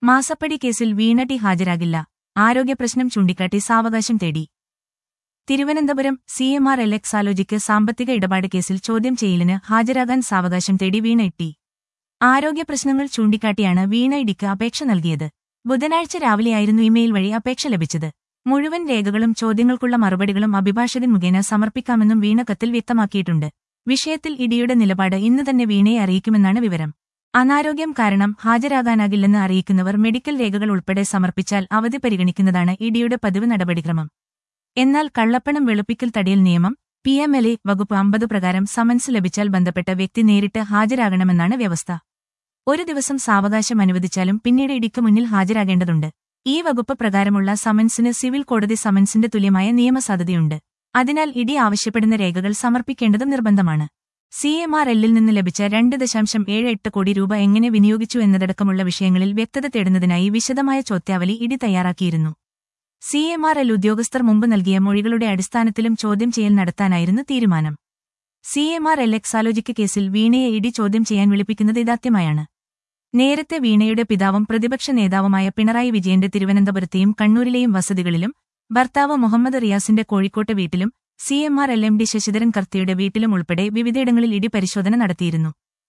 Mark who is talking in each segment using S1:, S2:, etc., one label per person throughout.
S1: മാസപ്പടി കേസിൽ വീണ ടി ഹാജരാകില്ല ആരോഗ്യപ്രശ്നം ചൂണ്ടിക്കാട്ടി സാവകാശം തേടി Thiruvananthapuram C M R L Exalogic സാമ്പത്തിക ഇടപാട് കേസിൽ ചോദ്യം ചെയ്യലിന് ഹാജരാകാൻ സാവകാശം തേടി വീണ ഇട്ടി ആരോഗ്യപ്രശ്നങ്ങൾ ചൂണ്ടിക്കാട്ടിയാണ് വീണ ഇടിക്ക് അപേക്ഷ നൽകിയത് ബുധനാഴ്ച രാവിലെയായിരുന്നു ഇമെയിൽ വഴി അപേക്ഷ ലഭിച്ചത് മുഴുവൻ രേഖകളും ചോദ്യങ്ങൾക്കുള്ള മറുപടികളും അഭിഭാഷകൻ മുഖേന സമർപ്പിക്കാമെന്നും വീണ കത്തിൽ വ്യക്തമാക്കിയിട്ടുണ്ട് വിഷയത്തിൽ ഇഡിയുടെ നിലപാട് ഇന്ന് തന്നെ വീണയെ അറിയിക്കുമെന്നാണ് വിവരം അനാരോഗ്യം കാരണം ഹാജരാകാനാകില്ലെന്ന് അറിയിക്കുന്നവർ മെഡിക്കൽ രേഖകൾ ഉൾപ്പെടെ സമർപ്പിച്ചാൽ അവധി പരിഗണിക്കുന്നതാണ് ഇഡിയുടെ പതിവ് നടപടിക്രമം എന്നാൽ കള്ളപ്പണം വെളുപ്പിക്കൽ തടയൽ നിയമം പി എം എൽ എ വകുപ്പ് അമ്പത് പ്രകാരം സമൻസ് ലഭിച്ചാൽ ബന്ധപ്പെട്ട വ്യക്തി നേരിട്ട് ഹാജരാകണമെന്നാണ് വ്യവസ്ഥ ഒരു ദിവസം സാവകാശം അനുവദിച്ചാലും പിന്നീട് ഇടിക്ക് മുന്നിൽ ഹാജരാകേണ്ടതുണ്ട് ഈ വകുപ്പ് പ്രകാരമുള്ള സമൻസിന് സിവിൽ കോടതി സമൻസിന്റെ തുല്യമായ നിയമസാധുതയുണ്ട് അതിനാൽ ഇടി ആവശ്യപ്പെടുന്ന രേഖകൾ സമർപ്പിക്കേണ്ടതും നിർബന്ധമാണ് സി എം ആർ എല്ലിൽ നിന്ന് ലഭിച്ച രണ്ട് ദശാംശം ഏഴ് എട്ട് കോടി രൂപ എങ്ങനെ വിനിയോഗിച്ചു എന്നതടക്കമുള്ള വിഷയങ്ങളിൽ വ്യക്തത തേടുന്നതിനായി വിശദമായ ചോദ്യാവലി ഇടി തയ്യാറാക്കിയിരുന്നു സി എം ആർ എൽ ഉദ്യോഗസ്ഥർ മുമ്പ് നൽകിയ മൊഴികളുടെ അടിസ്ഥാനത്തിലും ചോദ്യം ചെയ്യൽ നടത്താനായിരുന്നു തീരുമാനം C M R L Exalogic കേസിൽ വീണയെ ഇടി ചോദ്യം ചെയ്യാൻ വിളിപ്പിക്കുന്നത് ഇതാദ്യമായാണ് നേരത്തെ വീണയുടെ പിതാവും പ്രതിപക്ഷ നേതാവുമായ പിണറായി വിജയന്റെ തിരുവനന്തപുരത്തെയും കണ്ണൂരിലെയും വസതികളിലും ഭർത്താവ് മുഹമ്മദ് റിയാസിന്റെ കോഴിക്കോട്ടെ വീട്ടിലും C M R L M D Sasidharan കർത്തിയുടെ വീട്ടിലും ഉൾപ്പെടെ വിവിധയിടങ്ങളിൽ ഇടി പരിശോധന നടത്തിയിരുന്നു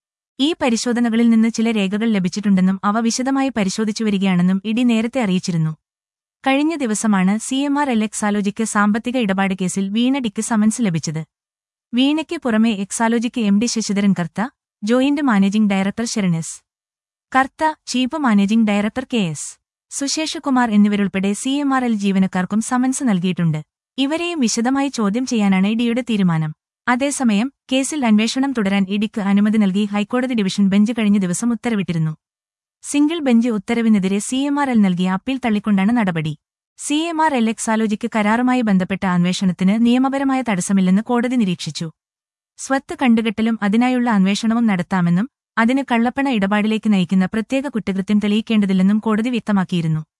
S1: ഈ പരിശോധനകളിൽ നിന്ന് ചില രേഖകൾ ലഭിച്ചിട്ടുണ്ടെന്നും അവ വിശദമായി പരിശോധിച്ചു വരികയാണെന്നും ഇടി നേരത്തെ അറിയിച്ചിരുന്നു കഴിഞ്ഞ ദിവസമാണ് C M R L Exalogic സാമ്പത്തിക ഇടപാട് കേസിൽ വീണടിക്ക് സമൻസ് ലഭിച്ചത് വീണയ്ക്ക് പുറമെ Exalogic M D Sasidharan Kartha joint managing director ശരണെസ് Kartha chief managing director K S സുശേഷ് കുമാർ എന്നിവരുൾപ്പെടെ സി എം ആർ എൽ ജീവനക്കാർക്കും സമൻസ് നൽകിയിട്ടുണ്ട് ഇവരെയും വിശദമായി ചോദ്യം ചെയ്യാനാണ് ഇഡിയുടെ തീരുമാനം അതേസമയം കേസിൽ അന്വേഷണം തുടരാൻ ഇഡിക്ക് അനുമതി നൽകി ഹൈക്കോടതി ഡിവിഷൻ ബെഞ്ച് കഴിഞ്ഞ ദിവസം ഉത്തരവിട്ടിരുന്നു സിംഗിൾ ബെഞ്ച് ഉത്തരവിനെതിരെ സി എം ആർ എൽ നൽകിയ അപ്പീൽ തള്ളിക്കൊണ്ടാണ് നടപടി C M R L Exalogic കരാറുമായി ബന്ധപ്പെട്ട അന്വേഷണത്തിന് നിയമപരമായ തടസ്സമില്ലെന്ന് കോടതി നിരീക്ഷിച്ചു സ്വത്ത് കണ്ടുകെട്ടലും അതിനായുള്ള അന്വേഷണവും നടത്താമെന്നും അതിന് കള്ളപ്പണ ഇടപാടിലേക്ക് നയിക്കുന്ന പ്രത്യേക കുറ്റകൃത്യം തെളിയിക്കേണ്ടതില്ലെന്നും കോടതി വ്യക്തമാക്കിയിരുന്നു